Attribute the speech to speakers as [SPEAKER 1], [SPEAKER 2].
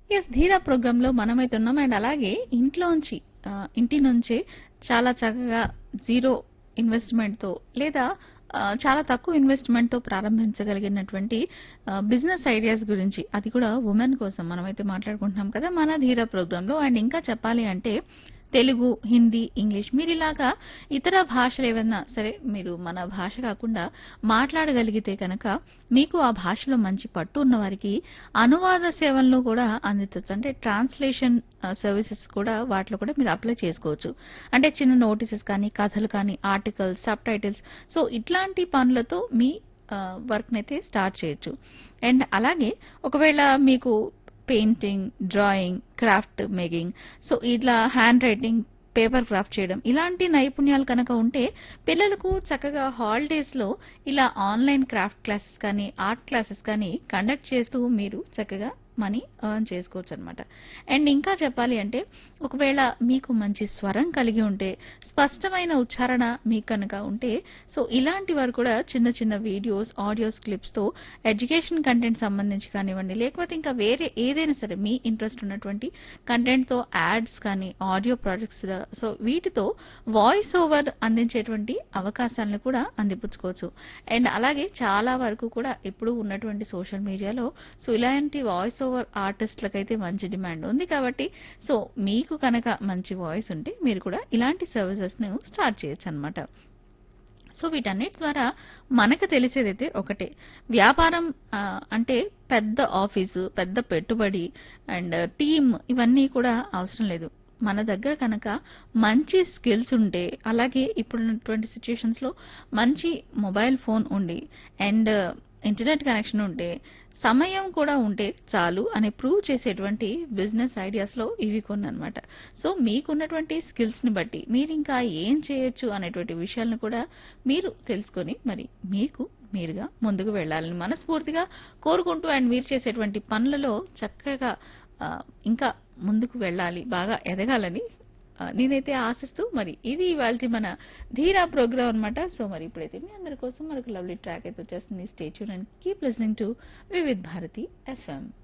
[SPEAKER 1] yes ధీరా programme లో మనమైతే ఉన్నాం అండ్ అలాగే ఇంట్లోంచి ఆ, ఇంటి నుంచే చాలా చక్కగా జీరో ఇన్వెస్ట్మెంట్ తో లేదా ఆ, చాలా తక్కువ ఇన్వెస్ట్మెంట్ తో ప్రారంభించగలిగినటువంటి బిజినెస్ ఐడియాస్ గురించి అది కూడా ఉమెన్ కోసం మనమైతే మాట్లాడుకుంటున్నాం కదా మన ధీరా ప్రోగ్రామ్ లో అండ్ ఇంకా చెప్పాలి అంటే తెలుగు హిందీ ఇంగ్లీష్ మీరు ఇలాగా ఇతర భాషలు ఏవన్నా సరే మీరు మన భాష కాకుండా మాట్లాడగలిగితే కనుక మీకు ఆ భాషలో మంచి పట్టు ఉన్న వారికి అనువాద సేవలను కూడా అందించవచ్చు అంటే ట్రాన్స్లేషన్ సర్వీసెస్ కూడా వాటిలో కూడా మీరు అప్లై చేసుకోవచ్చు అంటే చిన్న నోటీసెస్ కానీ కథలు కానీ ఆర్టికల్స్ సబ్ టైటిల్స్ సో ఇట్లాంటి పనులతో మీ వర్క్ అయితే స్టార్ట్ చేయొచ్చు అండ్ అలాగే ఒకవేళ మీకు painting drawing craft making so ఇట్లా హ్యాండ్ రైటింగ్ పేపర్ క్రాఫ్ట్ చేయడం ఇలాంటి నైపుణ్యాలు కనుక ఉంటే పిల్లలకు చక్కగా హాలిడేస్ లో ఇలా ఆన్లైన్ క్రాఫ్ట్ క్లాసెస్ కానీ ఆర్ట్ క్లాసెస్ కానీ కండక్ట్ చేస్తూ మీరు చక్కగా మనీ ఎర్న్ చేసుకోవచ్చు అనమాట అండ్ ఇంకా చెప్పాలి అంటే ఒకవేళ మీకు మంచి స్వరం కలిగి ఉంటే స్పష్టమైన ఉచ్చారణ మీకు కనుక ఉంటే సో ఇలాంటి వారు కూడా చిన్న చిన్న వీడియోస్ ఆడియోస్ క్లిప్స్ తో ఎడ్యుకేషన్ కంటెంట్ సంబంధించి కానివ్వండి లేకపోతే ఇంకా వేరే ఏదైనా సరే మీ ఇంట్రెస్ట్ ఉన్నటువంటి కంటెంట్ తో యాడ్స్ కానీ ఆడియో ప్రాజెక్ట్స్ సో వీటితో వాయిస్ ఓవర్ అందించేటువంటి అవకాశాలను కూడా అందిపుచ్చుకోవచ్చు అండ్ అలాగే చాలా వరకు కూడా ఇప్పుడు ఉన్నటువంటి సోషల్ మీడియాలో సో ఇలాంటి వాయిస్ ఓవర్ ఆర్టిస్టులకైతే మంచి డిమాండ్ ఉంది కాబట్టి సో మీకు కనుక మంచి వాయిస్ ఉంటే మీరు కూడా ఇలాంటి సర్వీసెస్ ను స్టార్ట్ చేయొచ్చు అనమాట సో వీటన్నిటి ద్వారా మనకు తెలిసేదైతే ఒకటే వ్యాపారం ఆ, అంటే పెద్ద ఆఫీసు పెద్ద పెట్టుబడి అండ్ టీమ్ ఇవన్నీ కూడా అవసరం లేదు మన దగ్గర కనుక మంచి స్కిల్స్ ఉంటే అలాగే ఇప్పుడున్నటువంటి సిచ్యుయేషన్స్ లో మంచి మొబైల్ ఫోన్ ఉండి అండ్ ఇంటర్నెట్ కనెక్షన్ ఉంటే సమయం కూడా ఉంటే చాలు అని ప్రూవ్ చేసేటువంటి బిజినెస్ ఐడియాస్ లో ఇవి కొన్ని అనమాట సో మీకున్నటువంటి స్కిల్స్ ని బట్టి మీరు ఇంకా ఏం చేయొచ్చు అనేటువంటి విషయాలను కూడా మీరు తెలుసుకొని మరి మీకు మీరుగా ముందుకు వెళ్ళాలని మనస్ఫూర్తిగా కోరుకుంటూ అండ్ మీరు చేసేటువంటి పనులలో చక్కగా ఆ, ఇంకా ముందుకు వెళ్ళాలి బాగా ఎదగాలని ఆ, నేనైతే ఆశిస్తూ మరి ఇది ఇవాళ మన ధీరా ప్రోగ్రామ్ అన్నమాట సో మరి ఇప్పుడైతే మీ అందరి కోసం మనకు లవ్లీ ట్రాక్ అయితే వచ్చేస్తుంది stay tuned and keep listening to Vividh Bharati FM